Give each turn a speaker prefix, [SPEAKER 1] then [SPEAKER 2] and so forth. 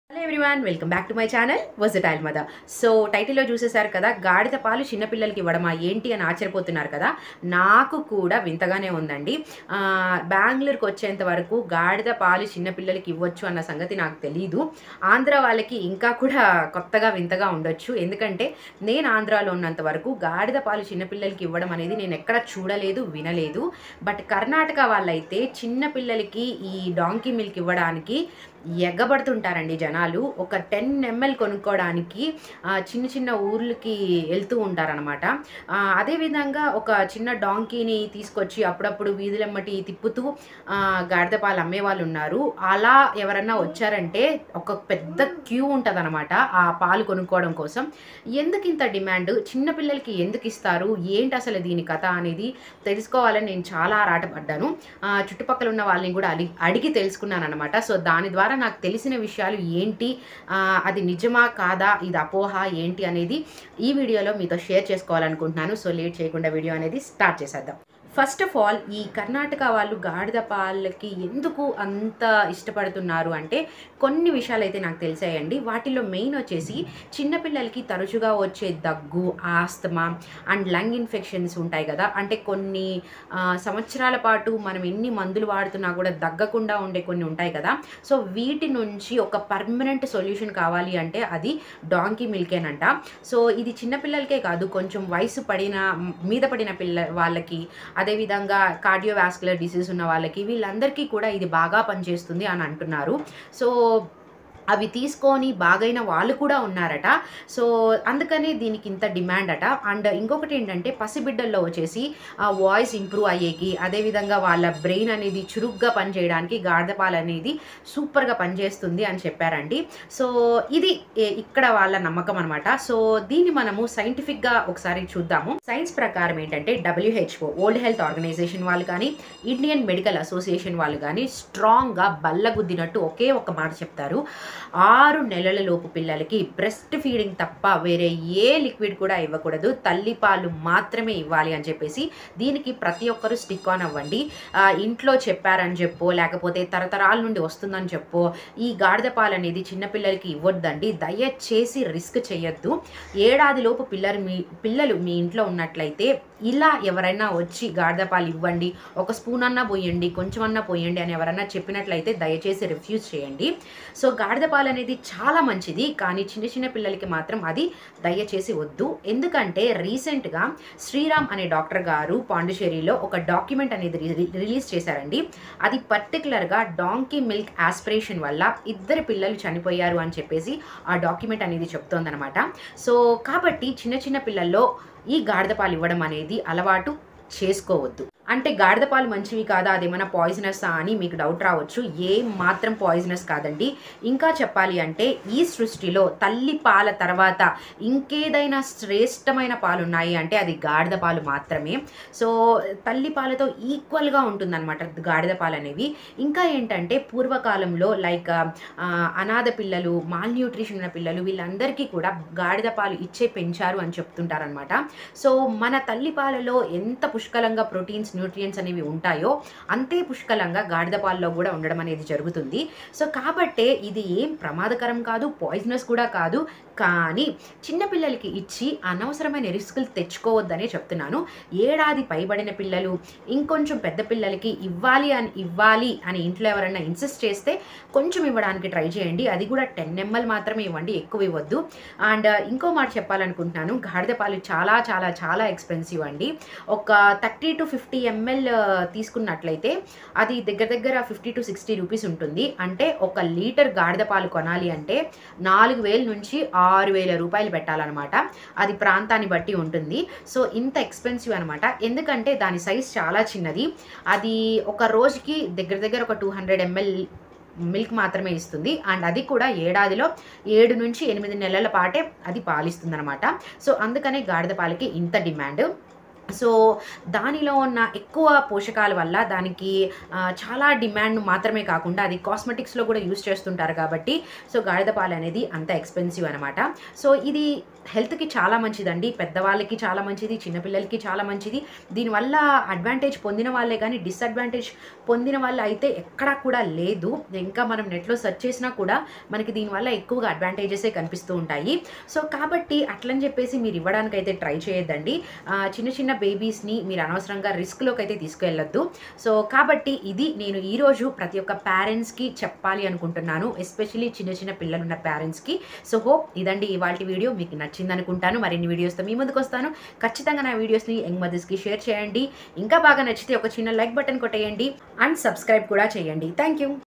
[SPEAKER 1] hello everyone welcome back to my channel versatile mother so టైటిల్లో చూసేశారు కదా గాడిద పాలు చిన్నపిల్లలకి ఇవ్వడమా ఏంటి అని ఆశ్చర్యపోతున్నారు కదా నాకు కూడా వింతగానే ఉందండి ఆ, బెంగళూరుకి వచ్చేంత వరకు గాడిద పాలు చిన్నపిల్లలకి ఇవ్వచ్చు అన్న సంగతి నాకు తెలీదు ఆంధ్ర వాళ్ళకి ఇంకా కూడా కొత్తగా వింతగా ఉండొచ్చు ఎందుకంటే నేను ఆంధ్రాలో ఉన్నంత వరకు గాడిద పాలు చిన్నపిల్లలకి ఇవ్వడం అనేది నేను ఎక్కడ చూడలేదు వినలేదు బట్ కర్ణాటక వాళ్ళైతే చిన్నపిల్లలకి ఈ డాంకీ మిల్క్ ఇవ్వడానికి ఎగ్గబడుతుంటారండి జనాలు ఒక టెన్ ఎంఎల్ కొనుక్కోవడానికి ఆ, చిన్న చిన్న ఊర్లకి వెళ్తూ ఉంటారనమాట అదేవిధంగా ఒక చిన్న డాంకీని తీసుకొచ్చి అప్పుడప్పుడు వీధులమ్మటి తిప్పుతూ ఆ, గాడిద పాలు అమ్మే వాళ్ళు ఉన్నారు అలా ఎవరన్నా వచ్చారంటే ఒక పెద్ద క్యూ ఉంటుంది ఆ పాలు కొనుక్కోవడం కోసం ఎందుకు ఇంత డిమాండ్ చిన్నపిల్లలకి ఎందుకు ఇస్తారు ఏంటి అసలు దీని కథ అనేది తెలుసుకోవాలని నేను చాలా ఆరాటపడ్డాను ఆ, చుట్టుపక్కల ఉన్న వాళ్ళని కూడా అడిగి అడిగి తెలుసుకున్నాను అనమాట సో దాని ద్వారా నాకు తెలిసిన విషయాలు ఏంటి ఆ, అది నిజమా కాదా ఇది అపోహ ఏంటి అనేది ఈ వీడియోలో మీతో షేర్ చేసుకోవాలనుకుంటున్నాను సో లేట్ చేయకుండా వీడియో అనేది స్టార్ట్ చేసేద్దాం ఫస్ట్ ఆఫ్ ఆల్ ఈ కర్ణాటక వాళ్ళు గాడిద పాలకి ఎందుకు అంత ఇష్టపడుతున్నారు అంటే కొన్ని విషయాలు అయితే నాకు తెలిసాయండి వాటిలో మెయిన్ వచ్చేసి చిన్నపిల్లలకి తరచుగా వచ్చే దగ్గు ఆస్తమా అండ్ లంగ్ ఇన్ఫెక్షన్స్ ఉంటాయి కదా అంటే కొన్ని ఆ, సంవత్సరాల పాటు మనం ఎన్ని మందులు వాడుతున్నా కూడా దగ్గకుండా ఉండే కొన్ని ఉంటాయి కదా సో వీటి నుంచి ఒక పర్మనెంట్ సొల్యూషన్ కావాలి అంటే అది డాంకీ మిల్కేనంట సో ఇది చిన్నపిల్లలకే కాదు కొంచెం వయసు పడిన మీద పడిన పిల్ల వాళ్ళకి అదేవిధంగా కార్డియోవాస్కులర్ డిసీజ్ ఉన్న వాళ్ళకి వీళ్ళందరికీ కూడా ఇది బాగా పనిచేస్తుంది అని అంటున్నారు సో అవి తీసుకొని బాగైన వాళ్ళు కూడా ఉన్నారట సో అందుకని దీనికి ఇంత డిమాండ్ అట అండ్ ఇంకొకటి ఏంటంటే పసిబిడ్డల్లో వచ్చేసి ఆ వాయిస్ ఇంప్రూవ్ అయ్యేకి అదేవిధంగా వాళ్ళ బ్రెయిన్ అనేది చురుగ్గా పనిచేయడానికి గాడిదపాలు అనేది సూపర్గా పనిచేస్తుంది అని చెప్పారండి సో ఇది ఏ- ఇక్కడ వాళ్ళ నమ్మకం అనమాట సో దీన్ని మనము సైంటిఫిక్గా ఒకసారి చూద్దాము సైన్స్ ప్రకారం ఏంటంటే డబ్ల్యూహెచ్ఓ వరల్డ్ హెల్త్ ఆర్గనైజేషన్ వాళ్ళు కానీ ఇండియన్ మెడికల్ అసోసియేషన్ వాళ్ళు కానీ స్ట్రాంగ్గా బల్లగుద్దినట్టు ఒకే ఒక మాట చెప్తారు ఆరు నెలల లోపు పిల్లలకి బ్రెస్ట్ ఫీడింగ్ తప్ప వేరే ఏ లిక్విడ్ కూడా ఇవ్వకూడదు తల్లిపాలు మాత్రమే ఇవ్వాలి అని చెప్పేసి దీనికి ప్రతి ఒక్కరూ స్టిక్ ఆన్ అవ్వండి ఆ, ఇంట్లో చెప్పారని చెప్పో లేకపోతే తరతరాల నుండి వస్తుందని చెప్పో ఈ గాడిద పాలు అనేది చిన్నపిల్లలకి ఇవ్వద్దండి దయచేసి రిస్క్ చేయొద్దు ఏడాది లోపు పిల్లలు మీ పిల్లలు మీ ఇంట్లో ఉన్నట్లయితే ఇలా ఎవరైనా వచ్చి గాడిద పాలు ఇవ్వండి ఒక స్పూన్ అన్నా పోయండి కొంచెం అన్నా పోయండి అని ఎవరైనా చెప్పినట్లయితే దయచేసి రిఫ్యూజ్ చేయండి సో గాడిద పాలు అనేది చాలా మంచిది కానీ చిన్న చిన్న పిల్లలకి మాత్రం అది దయచేసి వద్దు ఎందుకంటే రీసెంట్గా శ్రీరామ్ అనే డాక్టర్ గారు పాండిచేరిలో ఒక డాక్యుమెంట్ అనేది రి- రిలీజ్ చేశారండి అది పర్టికులర్గా డాంకీ మిల్క్ ఆస్పిరేషన్ వల్ల ఇద్దరు పిల్లలు చనిపోయారు అని చెప్పేసి ఆ డాక్యుమెంట్ అనేది చెప్తోందనమాట సో కాబట్టి చిన్న చిన్న పిల్లల్లో ఈ గాడిద పాలు ఇవ్వడం అనేది అలవాటు చేసుకోవద్దు అంటే గాడిద పాలు మంచివి కాదా అదేమైనా పాయిజనస్ అని మీకు డౌట్ రావచ్చు ఏం మాత్రం పాయిజనస్ కాదండి ఇంకా చెప్పాలి అంటే ఈ సృష్టిలో తల్లి పాల తర్వాత ఇంకేదైనా శ్రేష్టమైన పాలు ఉన్నాయి అంటే అది గాడిద పాలు మాత్రమే సో తల్లి పాలతో ఈక్వల్గా ఉంటుందన్నమాట గాడిద పాలు అనేవి ఇంకా ఏంటంటే పూర్వకాలంలో లైక్ ఆ, అనాథ పిల్లలు మాల్ న్యూట్రిషన్ ఉన్న పిల్లలు వీళ్ళందరికీ కూడా గాడిద పాలు ఇచ్చే పెంచారు అని చెప్తుంటారనమాట సో మన తల్లి పాలలో ఎంత పుష్కలంగా ప్రోటీన్స్ న్యూట్రియంట్స్ అనేవి ఉంటాయో అంతే పుష్కలంగా గాడిద పాలలో కూడా ఉండడం అనేది జరుగుతుంది సో కాబట్టే ఇది ఏం ప్రమాదకరం కాదు పాయిజనస్ కూడా కాదు కానీ చిన్నపిల్లలకి ఇచ్చి అనవసరమైన రిస్కులు తెచ్చుకోవద్దనే చెప్తున్నాను ఏడాది పైబడిన పిల్లలు ఇంకొంచెం పెద్ద పిల్లలకి ఇవ్వాలి అని ఇవ్వాలి అని ఇంట్లో ఎవరైనా ఇన్సిస్ట్ చేస్తే కొంచెం ఇవ్వడానికి ట్రై చేయండి అది కూడా టెన్ ఎంఎల్ మాత్రమే ఇవ్వండి ఎక్కువ ఇవ్వద్దు అండ్ ఇంకో మాట చెప్పాలనుకుంటున్నాను గాడిద పాలు చాలా చాలా చాలా ఎక్స్పెన్సివ్ అండి ఒక థర్టీ టు ఫిఫ్టీ ఎంఎల్ తీసుకున్నట్లయితే అది దగ్గర దగ్గర ఫిఫ్టీ టు సిక్స్టీ రూపీస్ ఉంటుంది అంటే ఒక లీటర్ గాడిద పాలు కొనాలి అంటే నాలుగు వేల నుంచి ఆరు వేల రూపాయలు పెట్టాలన్నమాట అది ప్రాంతాన్ని బట్టి ఉంటుంది సో ఇంత ఎక్స్పెన్సివ్ అనమాట ఎందుకంటే దాని సైజ్ చాలా చిన్నది అది ఒక రోజుకి దగ్గర దగ్గర ఒక టూ హండ్రెడ్ ఎంఎల్ మిల్క్ మాత్రమే ఇస్తుంది అండ్ అది కూడా ఏడాదిలో ఏడు నుంచి ఎనిమిది నెలల పాటే అది పాలిస్తుంది అనమాట సో అందుకనే గాడిద పాలకి ఇంత డిమాండ్ సో దానిలో ఉన్న ఎక్కువ పోషకాల వల్ల దానికి ఆ, చాలా డిమాండ్ మాత్రమే కాకుండా అది కాస్మెటిక్స్లో కూడా యూస్ చేస్తుంటారు కాబట్టి సో గాడిద పాలు అనేది అంత ఎక్స్పెన్సివ్ అనమాట సో ఇది హెల్త్కి చాలా మంచిదండి పెద్దవాళ్ళకి చాలా మంచిది చిన్నపిల్లలకి చాలా మంచిది దీనివల్ల అడ్వాంటేజ్ పొందిన వాళ్ళే కానీ డిసడ్వాంటేజ్ పొందిన వాళ్ళు అయితే ఎక్కడా కూడా లేదు ఇంకా మనం నెట్లో సెర్చ్ చేసినా కూడా మనకి దీనివల్ల ఎక్కువగా అడ్వాంటేజెసే కనిపిస్తూ ఉంటాయి సో కాబట్టి అట్లని చెప్పేసి మీరు ఇవ్వడానికి అయితే ట్రై చేయొద్దండి ఆ, చిన్న చిన్న బేబీస్ని మీరు అనవసరంగా రిస్క్లోకి అయితే తీసుకెళ్ళొద్దు సో కాబట్టి ఇది నేను ఈరోజు ప్రతి ఒక్క పేరెంట్స్కి చెప్పాలి అనుకుంటున్నాను ఎస్పెషలీ చిన్న చిన్న పిల్లలున్న పేరెంట్స్కి సో హోప్ ఇదండి ఇవాళ వీడియో మీకు నచ్చింది అనుకుంటాను మరిన్ని వీడియోస్తో మీ ముందుకు వస్తాను ఖచ్చితంగా నా వీడియోస్ని యంగ్ మదర్స్కి షేర్ చేయండి ఇంకా బాగా నచ్చితే ఒక చిన్న లైక్ బటన్ కొట్టేయండి అండ్ సబ్స్క్రైబ్ కూడా చేయండి థ్యాంక్ యూ